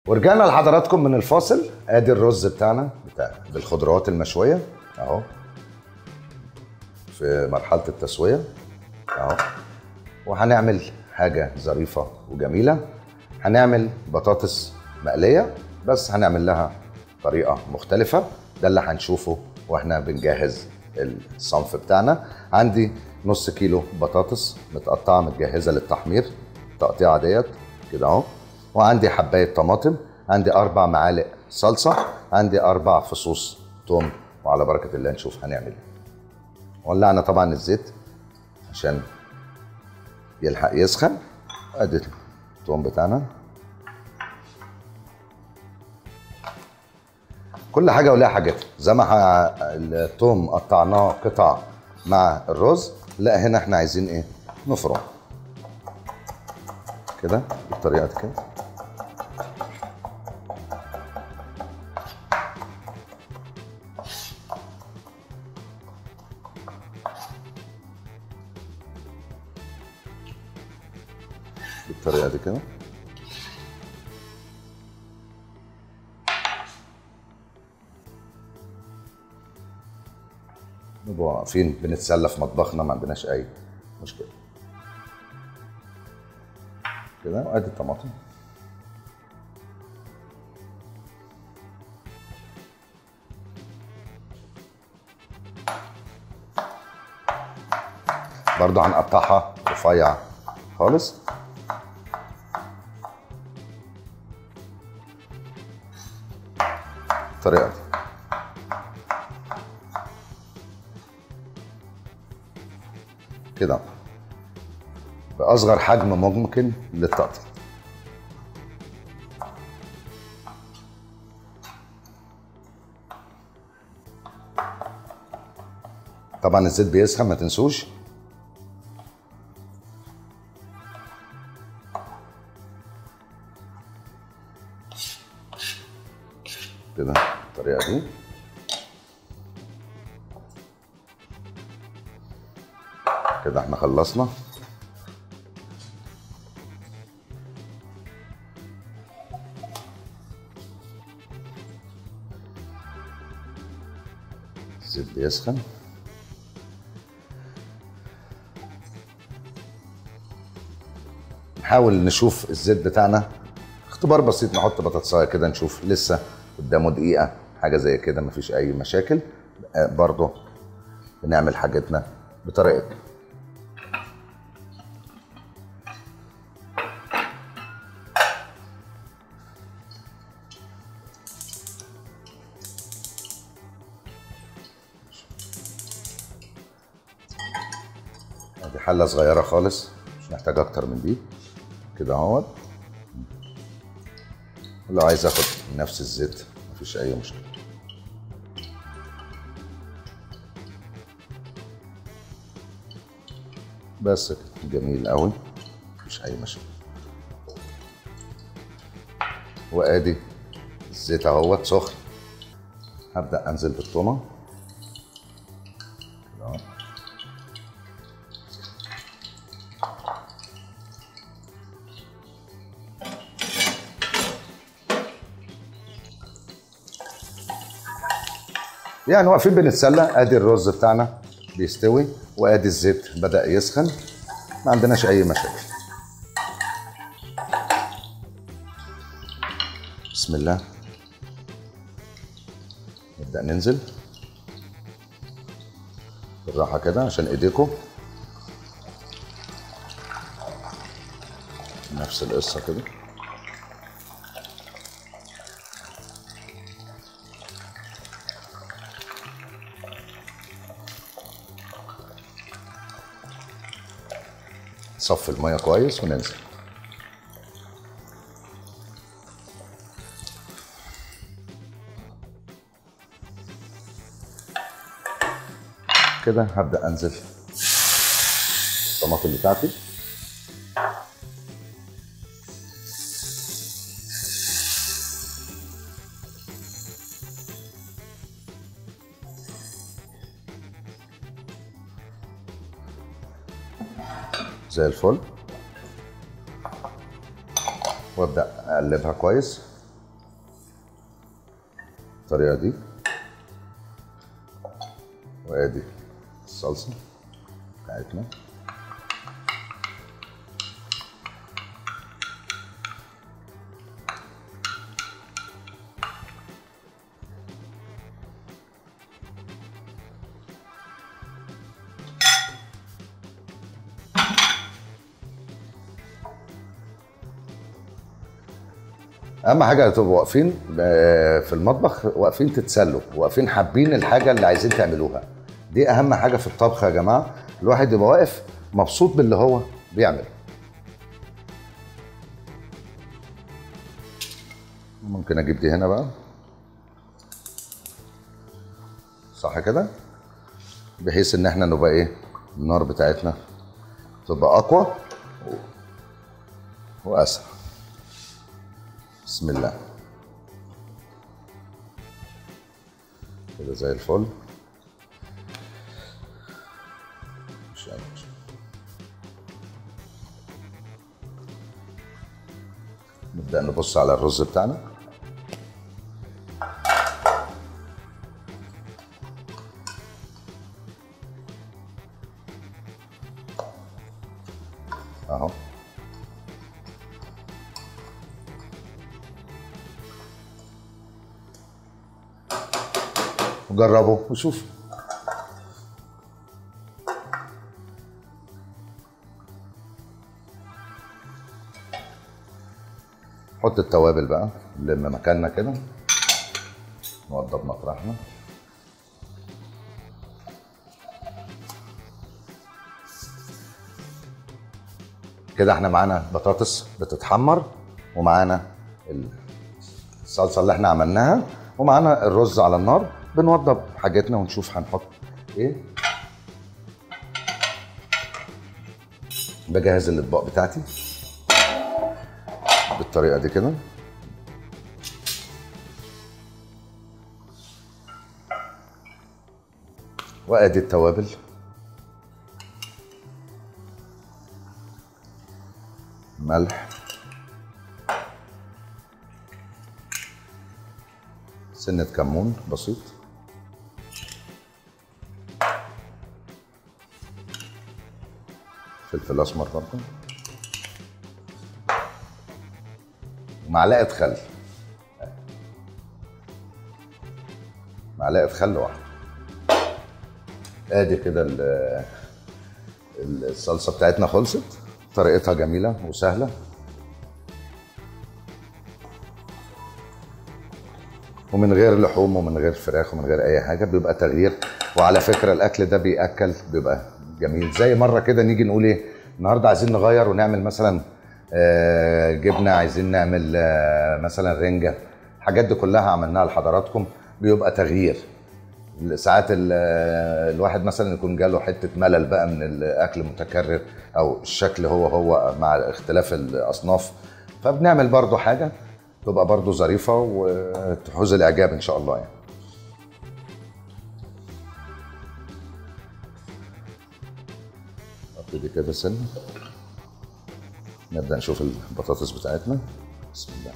ورجعنا لحضراتكم من الفاصل ادي الرز بتاعنا بتاع بالخضروات المشويه اهو في مرحله التسويه اهو وهنعمل حاجه ظريفه وجميله هنعمل بطاطس مقليه بس هنعمل لها طريقه مختلفه ده اللي هنشوفه واحنا بنجهز الصنف بتاعنا عندي نص كيلو بطاطس متقطعه متجهزه للتحمير التقطيعه ديت كده اهو وعندي حبايه طماطم عندي اربع معالق صلصه عندي اربع فصوص توم وعلى بركه الله نشوف هنعمل ايه ولعنا طبعا الزيت عشان يلحق يسخن ادي التوم بتاعنا كل حاجه ولها حاجتها زي ما ح- التوم قطعناه قطع مع الرز لا هنا احنا عايزين ايه نفرم كده بالطريقه دي كده بالطريقه دي كده نبقى واقفين بنتسلى في مطبخنا ما عندناش اي مشكله كده وادي الطماطم برضو هنقطعها رفيع خالص الطريقه دي كده بأصغر حجم ممكن للتقطيع طبعا الزيت بيسخن ما تنسوش كده بالطريقه دي كده احنا خلصنا الزيت بيسخن نحاول نشوف الزيت بتاعنا اختبار بسيط نحط بطاطسايه كده نشوف لسه قدامه دقيقه حاجه زي كده مفيش اي مشاكل آه، برضه بنعمل حاجتنا بطريقتنا دي حله صغيره خالص مش محتاج اكتر من دي كده اهوت لو عايز اخد نفس الزيت مفيش اي مشكله بس كده جميل قوي مفيش اي مشكله وادي الزيت اهوت سخن هبدا انزل بالتومه كده اهو. يعني واقفين بنتسلى ادي الرز بتاعنا بيستوي وادي الزيت بدا يسخن ما عندناش اي مشاكل بسم الله نبدا ننزل بالراحه كده عشان ايديكم نفس القصه كده صفي الميه كويس وننزل كده هبدا انزل الطماطم بتاعتي زي الفل وابدا اقلبها كويس بالطريقه دي وادي الصلصه بتاعتنا اهم حاجه تبقوا واقفين آه، في المطبخ واقفين تتسلوا واقفين حابين الحاجه اللي عايزين تعملوها دي اهم حاجه في الطبخ يا جماعه الواحد يبقى واقف مبسوط باللي هو بيعمله ممكن اجيب دي هنا بقى صح كده بحيث ان احنا نبقى ايه النار بتاعتنا تبقى اقوى و- واسرع بسم الله كده زي الفل مش عارف. نبدأ نبص على الرز بتاعنا اهو وجربوا وشوف حط التوابل بقى نلم مكاننا كده نوضب مطرحنا كده احنا معانا بطاطس بتتحمر ومعانا الصلصه اللي احنا عملناها ومعانا الرز على النار بنوضب حاجتنا ونشوف هنحط ايه بجهز الاطباق بتاعتي بالطريقه دي كده وادي التوابل ملح سنة كمون بسيط فلفل اسمر برضه ومعلقة خل معلقة خل واحدة ادي كده ال- الصلصة بتاعتنا خلصت طريقتها جميلة وسهلة ومن غير لحوم ومن غير فراخ ومن غير اي حاجه بيبقى تغيير وعلى فكره الاكل ده بياكل بيبقى جميل زي مره كده نيجي نقول ايه النهارده عايزين نغير ونعمل مثلا آه، جبنه عايزين نعمل آه، مثلا رنجه الحاجات دي كلها عملناها لحضراتكم بيبقى تغيير ساعات ال- الواحد مثلا يكون جاله حته ملل بقى من الاكل المتكرر او الشكل هو هو مع اختلاف الاصناف فبنعمل برضو حاجه تبقى برضو ظريفه وتحوز الاعجاب ان شاء الله يعني ابتدي كده سنه نبدا نشوف البطاطس بتاعتنا بسم الله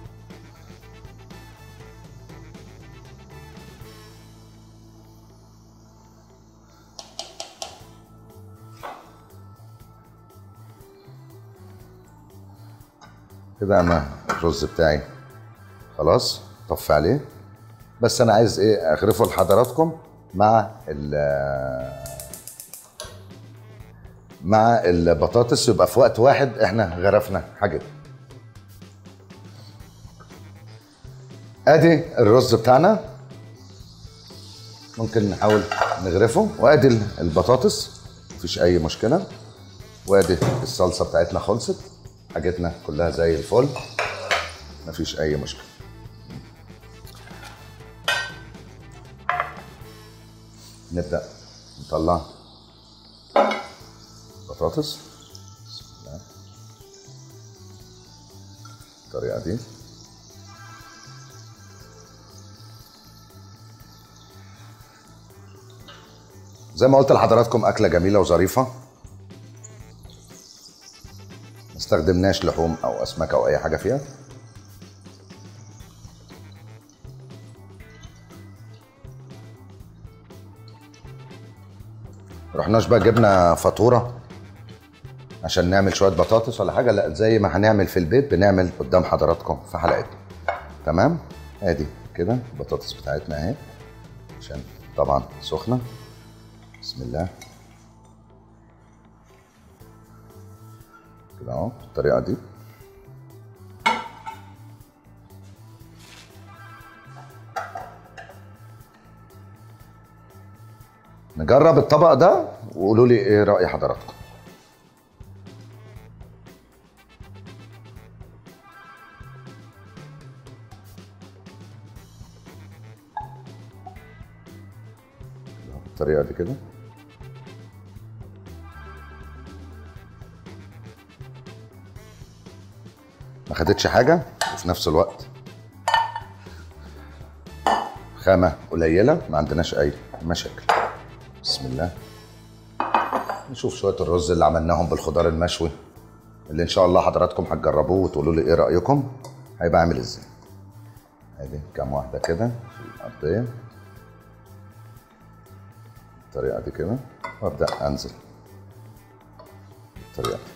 كده انا الرز بتاعي خلاص طفي عليه بس انا عايز ايه اغرفه لحضراتكم مع ال مع البطاطس يبقى في وقت واحد احنا غرفنا حاجه ادي الرز بتاعنا ممكن نحاول نغرفه وادي البطاطس مفيش اي مشكله وادي الصلصه بتاعتنا خلصت حاجتنا كلها زي الفل مفيش اي مشكله نبدا نطلع بطاطس بسم الله الطريقه دي زي ما قلت لحضراتكم اكله جميله وظريفه ما استخدمناش لحوم او اسماك او اي حاجه فيها رحناش بقى جبنا فاتوره عشان نعمل شويه بطاطس ولا حاجه لا زي ما هنعمل في البيت بنعمل قدام حضراتكم في حلقتنا تمام ادي كده البطاطس بتاعتنا اهي عشان طبعا سخنه بسم الله كده اهو بالطريقه دي نجرب الطبق ده وقولوا لي ايه راي حضراتكم بالطريقه دي كده ما خدتش حاجه وفي نفس الوقت خامه قليله ما عندناش اي مشاكل بسم الله نشوف شويه الرز اللي عملناهم بالخضار المشوي اللي ان شاء الله حضراتكم هتجربوه وتقولوا لي ايه رايكم هيبقى عامل ازاي ادي كام واحده كده في الارضيه بالطريقه دي كده وابدا انزل بالطريقه دي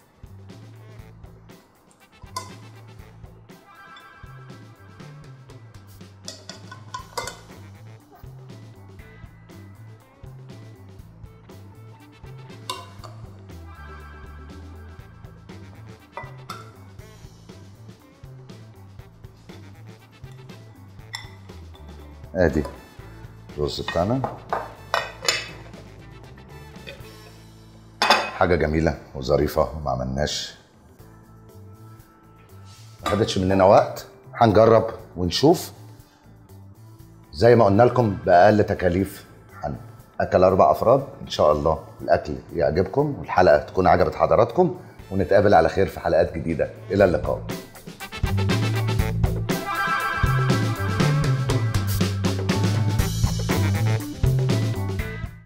ادي الرز بتاعنا حاجه جميله وظريفه ما عملناش ما خدتش مننا وقت هنجرب ونشوف زي ما قلنا لكم باقل تكاليف هنأكل اربع افراد ان شاء الله الاكل يعجبكم والحلقه تكون عجبت حضراتكم ونتقابل على خير في حلقات جديده الى اللقاء